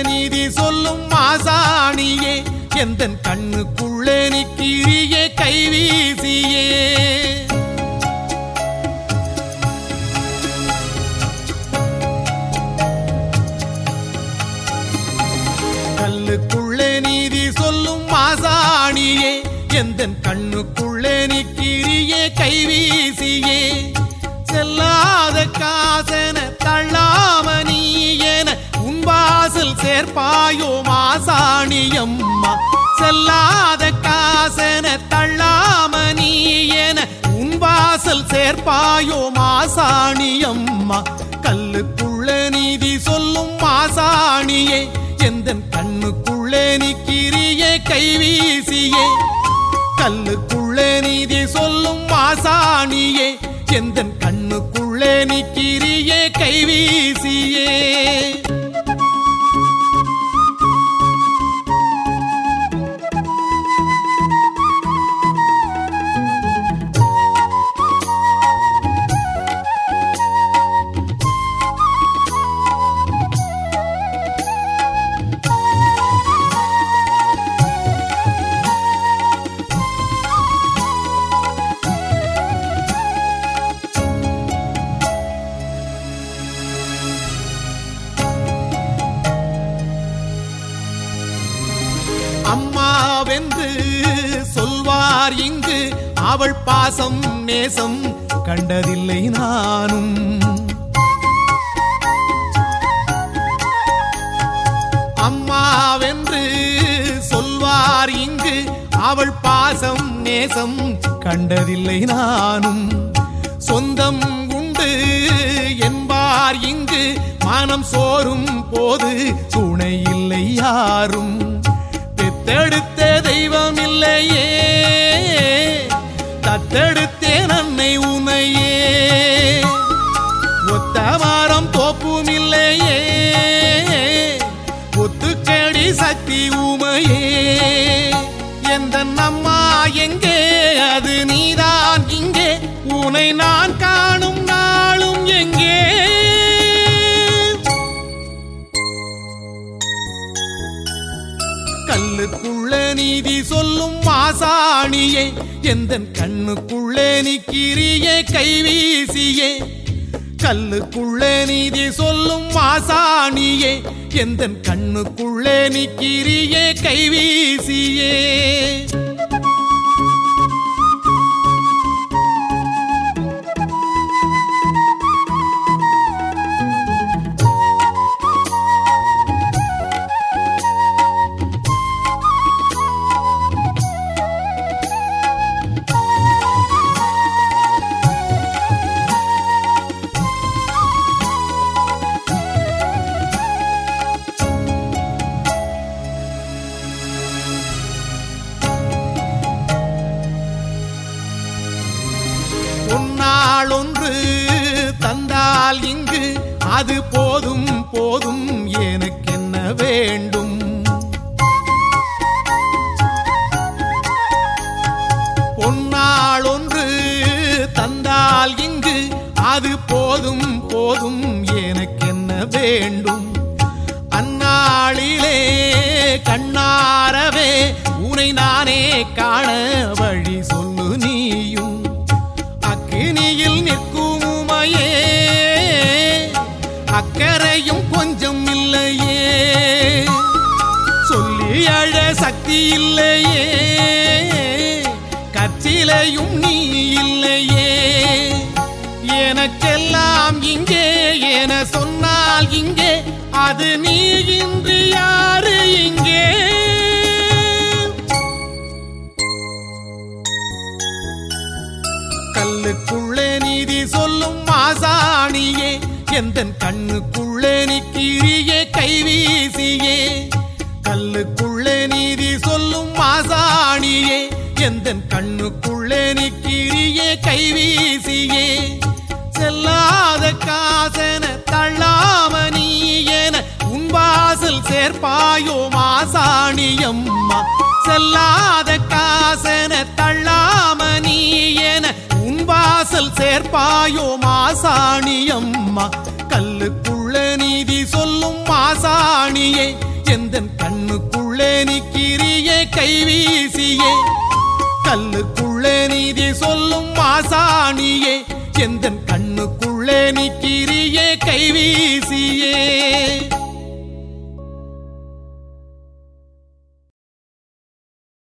நீதி சொல்லும் மாசாணியே எந்தன் கண்ணுக்குள்ளே நிக்கிரியே கைவீசியே கல்லுக்குள்ளே நீதி சொல்லும் மாசாணியே எந்தன் கண்ணுக்குள்ளே நிக்கிரியே கைவீசியே செல்லாத காசன தள்ளாம நீ என உன் வாசல் சேர்ப்பாயோ மாசாணியம்மா செல்லாத காசன தள்ளாம நீ என உன் வாசல் சேர்ப்பாயோ மாசாணியம்மா கல்லுக்குள்ள நீதி சொல்லும் மாசாணியே எந்தன் கண்ணுக்குள்ளே நிக்கிரியே கைவீசியே கல்லுக்குள்ளே நீதி சொல்லும் மாசாணியே எந்தன் கண்ணுக்குள்ளே நிக்கிரியே கைவீசியே அம்மாவென்று சொல்வார் இங்கு அவள் பாசம் நேசம் கண்டதில்லை நானும் அம்மாவென்று சொல்வார் இங்கு அவள் பாசம் நேசம் கண்டதில்லை நானும் சொந்தம் உண்டு என்பார் இங்கு மனம் சோறும் போது துணை இல்லை யாரும் பெத்தெடுத்த தெய்வம் இல்லையே தத்தெடுத்தேன் அன்னை உனையே ஒத்த மரம் தோப்பும் இல்லையே ஒத்துக்கடி சக்தி உமையே எந்த அம்மா எங்கே அது நீதான் இங்கே உனை நான் காணும் நாளும் எங்கே கல்லுக்குள்ள நீதி சொல்லும் மாசாணியே எந்தன் கண்ணுக்குள்ளே நிக்கிரியே கைவீசியே கல்லுக்குள்ள நீதி சொல்லும் மாசாணியே எந்தன் கண்ணுக்குள்ளே நிக்கிரியே கைவீசியே பொன்னாள் ஒன்று தந்தால் இங்கு அது போதும் போதும் எனக்கென்ன வேண்டும் பொன்னாள் ஒன்று தந்தால் இங்கு அது போதும் போதும் எனக்கென்ன வேண்டும் அந்நாளிலே கண்ணாரவே உனை நானே காண வழி சொல்லு நீயும் அக்கினியில் நிற்கும் உமையே அக்கறையும் கொஞ்சம் இல்லையே சொல்லி அழ சக்தி இல்லையே கச்சிலையும் நீ இல்லையே எனக்கெல்லாம் இங்கே என சொன்னால் இங்கே அது நீ இன்று யாரு இங்கே கல்லுக்குள்ளே நீதி சொல்லும் மாசாணியே எந்தன் கண்ணுக்குள்ளே நிக்கிரியே கைவீசியே கல்லுக்குள்ளே நீதி சொல்லும் மாசாணியே எந்தன் கண்ணுக்குள்ளே நிக்கிரியே கைவீசியே செல்லாத காசன தள்ளாம நீ என உன் வாசல் சேர்ப்பாயோ மாசாணியம்மா செல்லாத காசன தள்ளாம நீ என உன் வாசல் சேர்ப்பாயோ மாசாணியம்மா கல்லுக்குள்ள நீதி சொல்லும் மாசாணியே எந்தன் கண்ணுக்குள்ளே நிக்கிறியே கைவீசியே கல்லுக்குள்ளே நீதி சொல்லும் ஆசானியே எந்தன் கண்ணுக்குள்ளே நிக்கிறியே கைவீசியே